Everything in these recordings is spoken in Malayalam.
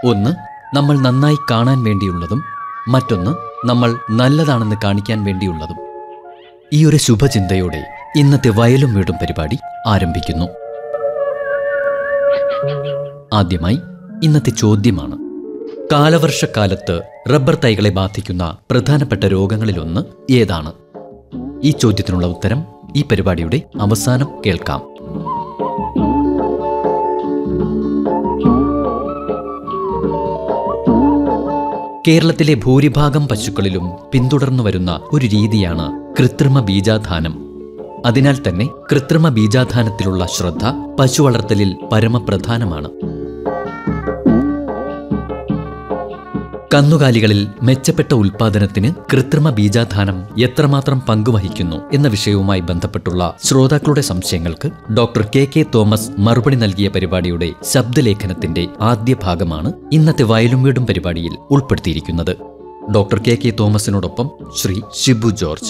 ഒന്ന് നമ്മൾ നന്നായി കാണാൻ വേണ്ടിയുള്ളതും മറ്റൊന്ന് നമ്മൾ നല്ലതാണെന്ന് കാണിക്കാൻ വേണ്ടിയുള്ളതും ഈ ഒരു ശുഭചിന്തയോടെ ഇന്നത്തെ വയലും വീടും പരിപാടി ആരംഭിക്കുന്നു ആദ്യമായി ഇന്നത്തെ ചോദ്യമാണ് കാലവർഷക്കാലത്ത് റബ്ബർ തൈകളെ ബാധിക്കുന്ന പ്രധാനപ്പെട്ട രോഗങ്ങളിലൊന്ന് ഏതാണ് ഈ ചോദ്യത്തിനുള്ള ഉത്തരം ഈ പരിപാടിയുടെ അവസാനം കേൾക്കാം കേരളത്തിലെ ഭൂരിഭാഗം പശുക്കളിലും പിന്തുടർന്നു വരുന്ന ഒരു രീതിയാണ് കൃത്രിമ ബീജാധാനം അതിനാൽ തന്നെ കൃത്രിമ ബീജാധാനത്തിലുള്ള ശ്രദ്ധ പശു വളർത്തലിൽ പരമപ്രധാനമാണ് കന്നുകാലികളിൽ മെച്ചപ്പെട്ട ഉൽപാദനത്തിന് കൃത്രിമ ബീജാധാനം എത്രമാത്രം പങ്കുവഹിക്കുന്നു എന്ന വിഷയവുമായി ബന്ധപ്പെട്ടുള്ള ശ്രോതാക്കളുടെ സംശയങ്ങൾക്ക് ഡോക്ടർ കെ കെ തോമസ് മറുപടി നൽകിയ പരിപാടിയുടെ ശബ്ദലേഖനത്തിന്റെ ആദ്യ ഭാഗമാണ് ഇന്നത്തെ വയലും വീടും പരിപാടിയിൽ ഉൾപ്പെടുത്തിയിരിക്കുന്നത് ഡോക്ടർ കെ കെ തോമസിനോടൊപ്പം ശ്രീ ഷിബു ജോർജ്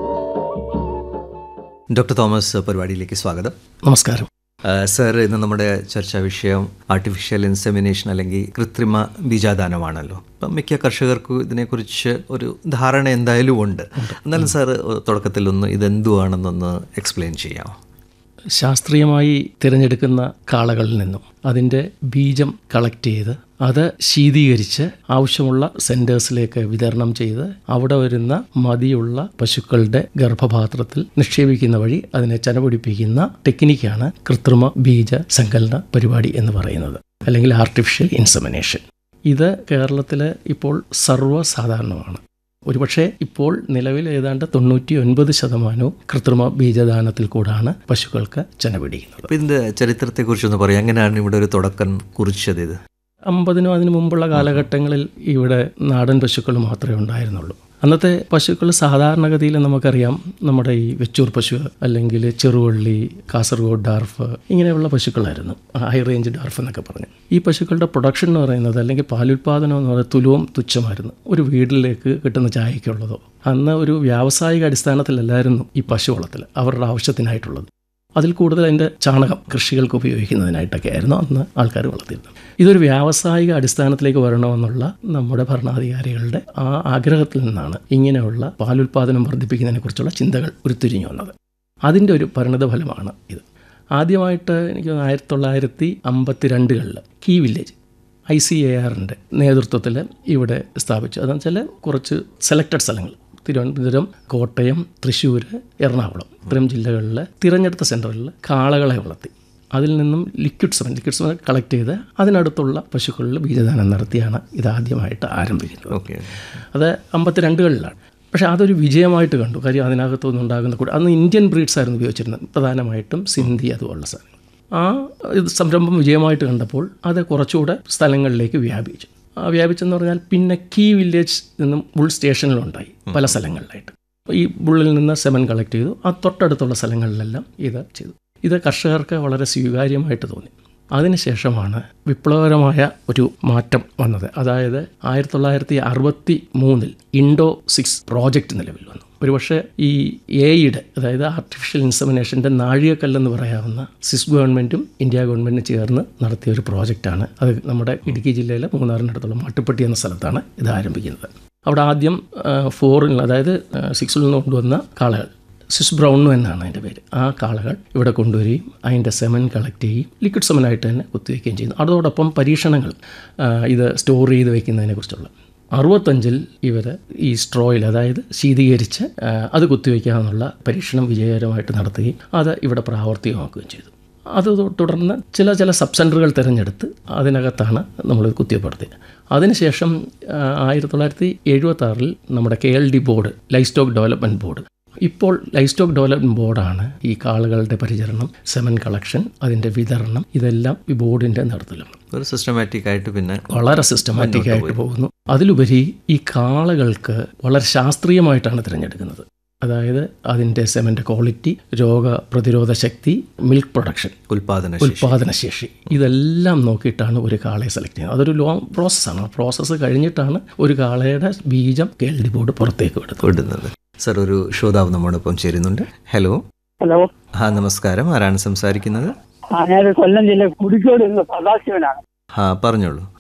ഡോക്ടർ തോമസ് പരിപാടിയിലേക്ക് സ്വാഗതം നമസ്കാരം ആ, സർ ഇന്ന് നമ്മുടെ ചർച്ചാ വിഷയം ആർട്ടിഫിഷ്യൽ ഇൻസെമിനേഷൻ അല്ലെങ്കിൽ കൃത്രിമ ബീജാദാനമാണല്ലോ അപ്പം മിക്ക കർഷകർക്കും ഇതിനെക്കുറിച്ച് ഒരു ധാരണ എന്തായാലും ഉണ്ട് എന്നാലും സാർ തുടക്കത്തിൽ ഒന്ന് ഇതെന്തുവാണെന്നൊന്ന് എക്സ്പ്ലെയിൻ ചെയ്യാം ശാസ്ത്രീയമായി തിരഞ്ഞെടുക്കുന്ന കാളകളിൽ നിന്നും അതിൻ്റെ ബീജം കളക്ട് ചെയ്ത് അത് ശീതീകരിച്ച് ആവശ്യമുള്ള സെൻറ്റേഴ്സിലേക്ക് വിതരണം ചെയ്ത് അവിടെ വരുന്ന മതിയുള്ള പശുക്കളുടെ ഗർഭപാത്രത്തിൽ നിക്ഷേപിക്കുന്ന വഴി അതിനെ ചനപിടിപ്പിക്കുന്ന ടെക്നിക്കാണ് കൃത്രിമ ബീജ സങ്കലന പരിപാടി എന്ന് പറയുന്നത് അല്ലെങ്കിൽ ആർട്ടിഫിഷ്യൽ ഇൻസമിനേഷൻ ഇത് കേരളത്തിൽ ഇപ്പോൾ സർവ്വസാധാരണമാണ് ഒരുപക്ഷെ ഇപ്പോൾ നിലവിൽ ഏതാണ്ട് തൊണ്ണൂറ്റി ഒൻപത് ശതമാനവും കൃത്രിമ ബീജദാനത്തിൽ കൂടാണ് പശുക്കൾക്ക് ചെന പിടിക്കുന്നത് അപ്പം ഇതിൻ്റെ ചരിത്രത്തെക്കുറിച്ചൊന്ന് പറയാം എങ്ങനെയാണ് ഇവിടെ ഒരു തുടക്കം കുറിച്ചത് ഇത് അമ്പതിനും അതിനു മുമ്പുള്ള കാലഘട്ടങ്ങളിൽ ഇവിടെ നാടൻ പശുക്കൾ മാത്രമേ ഉണ്ടായിരുന്നുള്ളൂ അന്നത്തെ പശുക്കൾ സാധാരണഗതിയിൽ നമുക്കറിയാം നമ്മുടെ ഈ വെച്ചൂർ പശു അല്ലെങ്കിൽ ചെറുവള്ളി കാസർഗോഡ് ഡാർഫ് ഇങ്ങനെയുള്ള പശുക്കളായിരുന്നു ഹൈ റേഞ്ച് ഡാർഫ് എന്നൊക്കെ പറഞ്ഞു ഈ പശുക്കളുടെ പ്രൊഡക്ഷൻ എന്ന് പറയുന്നത് അല്ലെങ്കിൽ പാലുൽപാദനം എന്ന് പറയുന്നത് തുലവും തുച്ഛമായിരുന്നു ഒരു വീട്ടിലേക്ക് കിട്ടുന്ന ചായക്കുള്ളതോ അന്ന് ഒരു വ്യാവസായിക അടിസ്ഥാനത്തിലല്ലായിരുന്നു ഈ പശു വളർത്തൽ അവരുടെ ആവശ്യത്തിനായിട്ടുള്ളത് അതിൽ കൂടുതൽ അതിൻ്റെ ചാണകം കൃഷികൾക്ക് ഉപയോഗിക്കുന്നതിനായിട്ടൊക്കെ ആയിരുന്നു അന്ന് ആൾക്കാർ വളർത്തിയിരുന്നത് ഇതൊരു വ്യാവസായിക അടിസ്ഥാനത്തിലേക്ക് വരണമെന്നുള്ള നമ്മുടെ ഭരണാധികാരികളുടെ ആ ആഗ്രഹത്തിൽ നിന്നാണ് ഇങ്ങനെയുള്ള പാലുൽപാദനം വർദ്ധിപ്പിക്കുന്നതിനെക്കുറിച്ചുള്ള ചിന്തകൾ ഉരുത്തിരിഞ്ഞു വന്നത് അതിൻ്റെ ഒരു പരിണത ഫലമാണ് ഇത് ആദ്യമായിട്ട് എനിക്ക് തോന്നുന്നു ആയിരത്തി തൊള്ളായിരത്തി അമ്പത്തി രണ്ടുകളിൽ key village I C A ആറിൻ്റെ നേതൃത്വത്തിൽ ഇവിടെ സ്ഥാപിച്ചു അതെന്ന് വെച്ചാൽ കുറച്ച് സെലക്റ്റഡ് സ്ഥലങ്ങൾ തിരുവനന്തപുരം കോട്ടയം തൃശ്ശൂർ എറണാകുളം ഇത്രയും ജില്ലകളിലെ തിരഞ്ഞെടുത്ത സെൻറ്ററുകളിൽ കാളകളെ വളർത്തി അതിൽ നിന്നും liquid semen liquid semen collect ചെയ്ത് അതിനടുത്തുള്ള പശുക്കളിൽ ബീജദാനം നടത്തിയാണ് ഇതാദ്യമായിട്ട് ആരംഭിക്കുന്നത് ഓക്കെ അത് അമ്പത്തിരണ്ടുകളിലാണ് പക്ഷേ അതൊരു വിജയമായിട്ട് കണ്ടു കാര്യം അതിനകത്തുനിന്ന് ഉണ്ടാകുന്ന കൂടെ അന്ന് ഇന്ത്യൻ ബ്രീഡ്സ് ആയിരുന്നു ഉപയോഗിച്ചിരുന്നത് പ്രധാനമായിട്ടും സിന്ധി അതുപോലുള്ള സാധനങ്ങൾ ആ ഇത് സംരംഭം വിജയമായിട്ട് കണ്ടപ്പോൾ അത് കുറച്ചുകൂടെ സ്ഥലങ്ങളിലേക്ക് വ്യാപിച്ചു ആ വ്യാപിച്ചെന്ന് പറഞ്ഞാൽ പിന്നെ കീ വില്ലേജ് നിന്നും ബുൾ സ്റ്റേഷനിലുണ്ടായി പല സ്ഥലങ്ങളിലായിട്ട് ഈ ബുള്ളിൽ നിന്ന് സെമൻ കളക്ട് ചെയ്തു ആ തൊട്ടടുത്തുള്ള സ്ഥലങ്ങളിലെല്ലാം ഇത് ചെയ്തു ഇത് കർഷകർക്ക് വളരെ സ്വീകാര്യമായിട്ട് തോന്നി അതിനുശേഷമാണ് വിപ്ലവകരമായ ഒരു മാറ്റം വന്നത് അതായത് ആയിരത്തി തൊള്ളായിരത്തി അറുപത്തി മൂന്നിൽ ഇൻഡോ സിക്സ് പ്രോജക്റ്റ് നിലവിൽ വന്നു ഒരുപക്ഷെ ഈ എയുടെ അതായത് ആർട്ടിഫിഷ്യൽ ഇൻസമിനേഷൻ്റെ നാഴികക്കല്ലെന്ന് പറയാവുന്ന സിസ് ഗവൺമെൻറ്റും ഇന്ത്യ ഗവൺമെൻറ്റും ചേർന്ന് നടത്തിയ ഒരു പ്രോജക്റ്റാണ് അത് നമ്മുടെ ഇടുക്കി ജില്ലയിലെ മൂന്നാറിനടുത്തുള്ള മാട്ടുപ്പെട്ടി എന്ന സ്ഥലത്താണ് ഇത് ആരംഭിക്കുന്നത് അവിടെ ആദ്യം ഫോറിൽ അതായത് സിക്സിൽ നിന്ന് കൊണ്ടുവന്ന കാളകൾ സിസ് ബ്രൗണു എന്നാണ് അതിൻ്റെ പേര് ആ കാളകൾ ഇവിടെ കൊണ്ടുവരികയും അതിൻ്റെ സെമൻ കളക്ട് ചെയ്യുകയും ലിക്വിഡ് സെമനായിട്ട് തന്നെ കുത്തിവെക്കുകയും ചെയ്യുന്നു അതോടൊപ്പം പരീക്ഷണങ്ങൾ ആ, ഇത് സ്റ്റോർ ചെയ്ത് വെക്കുന്നതിനെക്കുറിച്ചുള്ള അറുപത്തഞ്ചിൽ ഇവർ ഈ സ്ട്രോയിൽ അതായത് ശീതീകരിച്ച് ആ, അത് കുത്തിവെക്കാമെന്നുള്ള പരീക്ഷണം വിജയകരമായിട്ട് നടത്തുകയും അത് ഇവിടെ പ്രാവർത്തികമാക്കുകയും ചെയ്തു അത് തു- തുടർന്ന് ചില ചില സബ് സെൻറ്ററുകൾ തിരഞ്ഞെടുത്ത് അതിനകത്താണ് നമ്മൾ കുത്തിവപ്പെടുത്തിയത് അതിനുശേഷം ആ, ആയിരത്തി തൊള്ളായിരത്തി എഴുപത്തി ആറിൽ നമ്മുടെ K L D board livestock development board ഇപ്പോൾ ലൈഫ് സ്റ്റോക്ക് ഡെവലപ്മെൻറ്റ് ബോർഡാണ് ഈ കാളുകളുടെ പരിചരണം സെമൻ കളക്ഷൻ അതിൻ്റെ വിതരണം ഇതെല്ലാം ഈ ബോർഡിൻ്റെ നേതൃത്വത്തിലാണ് ഒരു സിസ്റ്റമാറ്റിക് ആയിട്ട് പിന്നെ വളരെ സിസ്റ്റമാറ്റിക് ആയിട്ട് പോകുന്നു അതിലുപരി ഈ കാളകൾക്ക് വളരെ ശാസ്ത്രീയമായിട്ടാണ് തിരഞ്ഞെടുക്കുന്നത് അതായത് അതിൻ്റെ സെമൻ്റെ ക്വാളിറ്റി രോഗപ്രതിരോധ ശക്തി മിൽക്ക് പ്രൊഡക്ഷൻ ഉൽപാദന ശേഷി ഉൽപാദനശേഷി ഇതെല്ലാം നോക്കിയിട്ടാണ് ഒരു കാളയെ സെലക്ട് ചെയ്യുന്നത് അതൊരു ലോങ് പ്രോസസ്സാണ് ആ പ്രോസസ്സ് കഴിഞ്ഞിട്ടാണ് ഒരു കാളയുടെ ബീജം കേൾഡി ബോർഡ് പുറത്തേക്ക് വിടുന്നത് വിടുന്നത് സർ ഒരു ശ്രോതാവ് നമ്മോടൊപ്പം ചേരുന്നുണ്ട് ഹലോ ഹലോ ആ നമസ്കാരം ആരാണ് സംസാരിക്കുന്നത് ആ ഞാൻ കൊല്ലം ജില്ല കുടിക്കോട് നിന്ന് സദാശിവനാണ് ആ പറഞ്ഞോളൂ